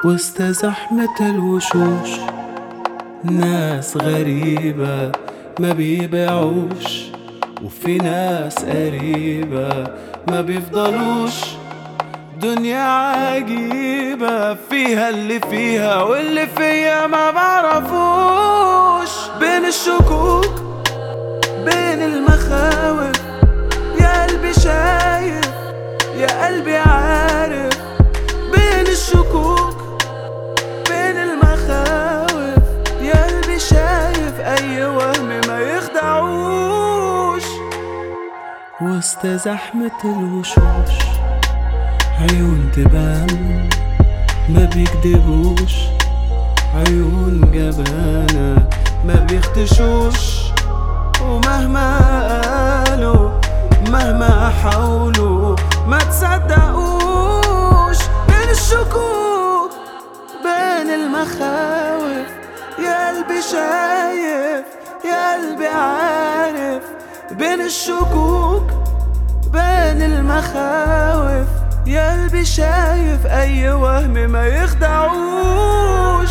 وسط زحمة الوشوش ناس غريبة ما بيبيعوش وفي ناس قريبة ما بيفضلوش دنيا عجيبة فيها اللي فيها واللي فيها ما بعرفوش بين الشكوك بين المخاوف يا قلبي شايف يا قلبي عارف بين الشكوك بين المخاوف يا قلبي شايف اي وهم ما يخدعوش وسط زحمة الوشوش عيون تبان ما بيكدبوش عيون جبانة ما بيختشوش ومهما قالوا مهما حاولوا ما تصدقوش بين الشكوك بين المخاوف يا قلبي شايف يا قلبي عارف بين الشكوك بين المخاوف يا قلبي شايف اي وهم ما يخدعوش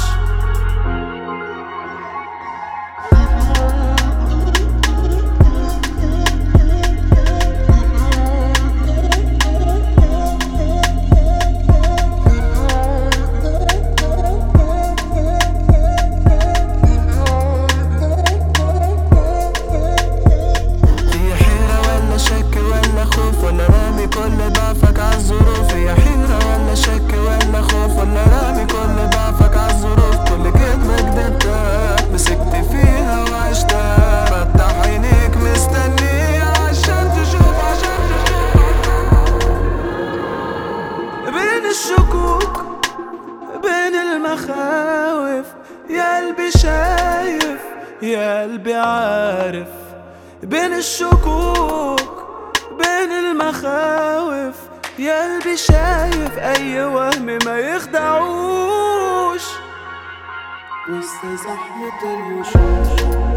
هي حيرة ولا شك ولا خوف ولا رامي كل ضعفك عالظروف هي حيرة ولا شك ولا خوف ولا رامي كل ضعفك عالظروف كل كدبة كدبتها مسكت فيها وعشتها فتح عينيك مستنية عشان تشوف عشان تشوف بين الشكوك بين المخاوف يا قلبي شايف يا قلبي عارف بين الشكوك بين المخاوف يا قلبي شايف اي وهم ما يخدعوش وسط زحمة الوشوش